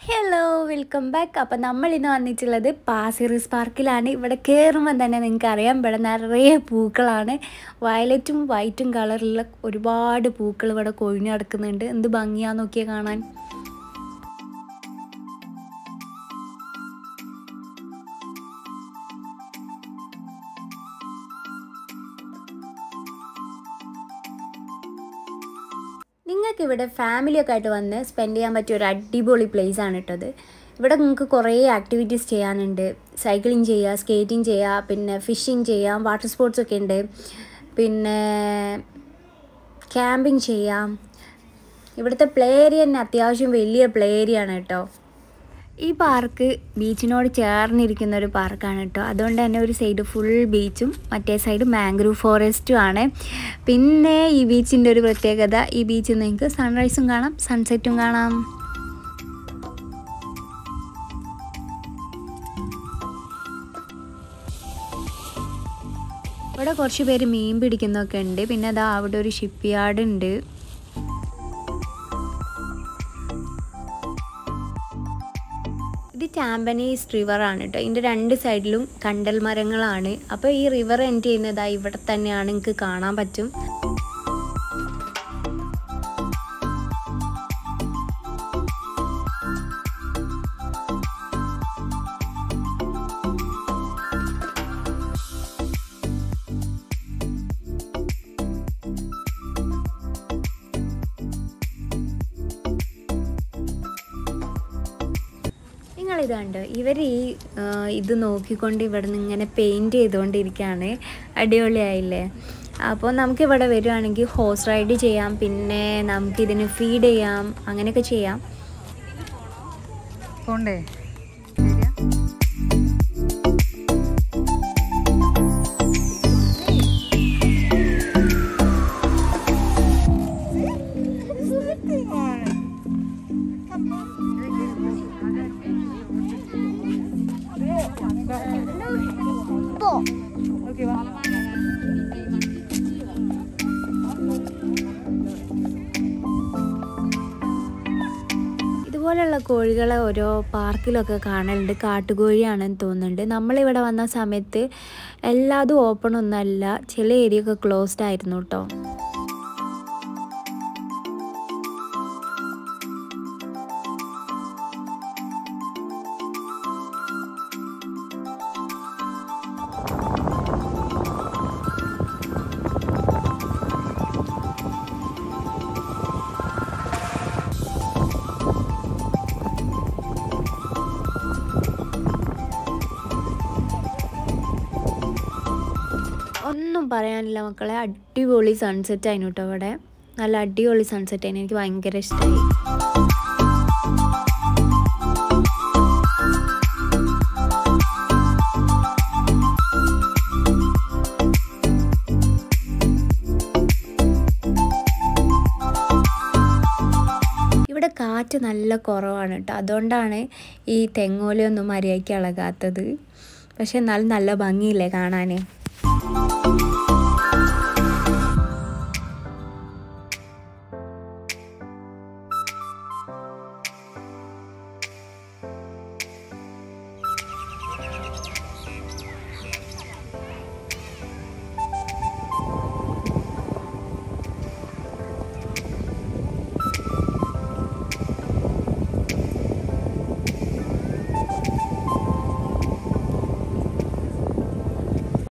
hello welcome back അപ്പം നമ്മൾ ഇന്ന് വന്നിട്ടുള്ളത് പാസിറിസ് പാർക്കിലാണ് ഇവിടെ കയറുമ്പോൾ തന്നെ നിങ്ങൾക്ക് അറിയാം ഇവിടെ നിറയെ പൂക്കളാണ് വയലറ്റും വൈറ്റും കളറിലുള്ള ഒരുപാട് പൂക്കൾ ഇവിടെ കൊഴിഞ്ഞു കിടക്കുന്നുണ്ട് എന്ത് ഭംഗിയാന്ന് നോക്കിയാൽ കാണാൻ നിങ്ങൾക്ക് ഇവിടെ ഫാമിലിയൊക്കെ ആയിട്ട് വന്ന് സ്പെൻഡ് ചെയ്യാൻ പറ്റിയ ഒരു അടിപൊളി പ്ലേസ് ആണ് കേട്ടത് ഇവിടെ നിങ്ങൾക്ക് കുറേ ആക്ടിവിറ്റീസ് ചെയ്യാനുണ്ട് സൈക്ലിംഗ് ചെയ്യുക സ്കേറ്റിംഗ് ചെയ്യുക പിന്നെ ഫിഷിംഗ് ചെയ്യാം വാട്ടർ സ്പോർട്സ് ഒക്കെ ഉണ്ട് പിന്നെ ക്യാമ്പിംഗ് ചെയ്യാം ഇവിടുത്തെ പ്ലേ ഏരിയ തന്നെ അത്യാവശ്യം വലിയ പ്ലേ ഏരിയ ആണ് കേട്ടോ ഈ പാർക്ക് ബീച്ചിനോട് ചേർന്നിരിക്കുന്ന ഒരു പാർക്കാണ് കേട്ടോ അതുകൊണ്ട് തന്നെ ഒരു സൈഡ് ഫുൾ ബീച്ചും മറ്റേ സൈഡ് മാംഗ്രൂവ് ഫോറസ്റ്റും ആണ് പിന്നെ ഈ ബീച്ചിൻ്റെ ഒരു പ്രത്യേകത ഈ ബീച്ചിൽ നിങ്ങൾക്ക് സൺറൈസും കാണാം സൺസെറ്റും കാണാം ഇവിടെ കുറച്ച് പേര് മീൻ പിടിക്കുന്നൊക്കെ ഉണ്ട് പിന്നെ അതാ അവിടെ ഒരു ഷിപ്പ് യാർഡ് ഉണ്ട് ഇത് ടാമ്പനീസ് റിവർ ആണ് കേട്ടോ ഇതിൻ്റെ രണ്ട് സൈഡിലും കണ്ടൽ മരങ്ങളാണ് അപ്പോൾ ഈ റിവർ എൻഡ് ചെയ്യുന്നത് ഇവിടെ തന്നെയാണ് നിങ്ങൾക്ക് കാണാൻ പറ്റും നിങ്ങളിത് കണ്ടോ ഇവർ ഈ ആ, ഇത് നോക്കിക്കൊണ്ട് ഇവിടെ നിന്ന് ഇങ്ങനെ പെയിൻറ് ചെയ്തുകൊണ്ടിരിക്കുകയാണ് അടിപൊളിയായില്ലേ അപ്പോൾ നമുക്ക് ഇവിടെ വരുവാണെങ്കിൽ ഹോഴ്സ് റൈഡ് ചെയ്യാം പിന്നെ നമുക്ക് ഇതിന് ഫീഡ് ചെയ്യാം അങ്ങനെയൊക്കെ ചെയ്യാം പോണ്ടേ ഇതുപോലെയുള്ള കോഴികളെ ഓരോ പാർക്കിലൊക്കെ കാണലുണ്ട് കാട്ടുകോഴിയാണെന്ന് തോന്നുന്നുണ്ട് നമ്മളിവിടെ വന്ന സമയത്ത് എല്ലാതും ഓപ്പൺ ഒന്നല്ല ചില ഏരിയ ഒക്കെ ക്ലോസ്ഡ് ആയിരുന്നു കേട്ടോ ഒന്നും പറയാനില്ല മക്കളെ അടിപൊളി സൺസെറ്റ് ആയിരുന്നു കേട്ടോ ഇവിടെ നല്ല അടിപൊളി സൺസെറ്റ് ആയിരുന്നു എനിക്ക് ഭയങ്കര ഇഷ്ടമായി ഇവിടെ കാറ്റ് നല്ല കുറവാണ് കേട്ടോ അതുകൊണ്ടാണ് ഈ തെങ്ങോലയൊന്നും മര്യാദയ്ക്ക് ഇളകാത്തത് പക്ഷെ എന്നാലും നല്ല ഭംഗിയില്ലേ കാണാൻ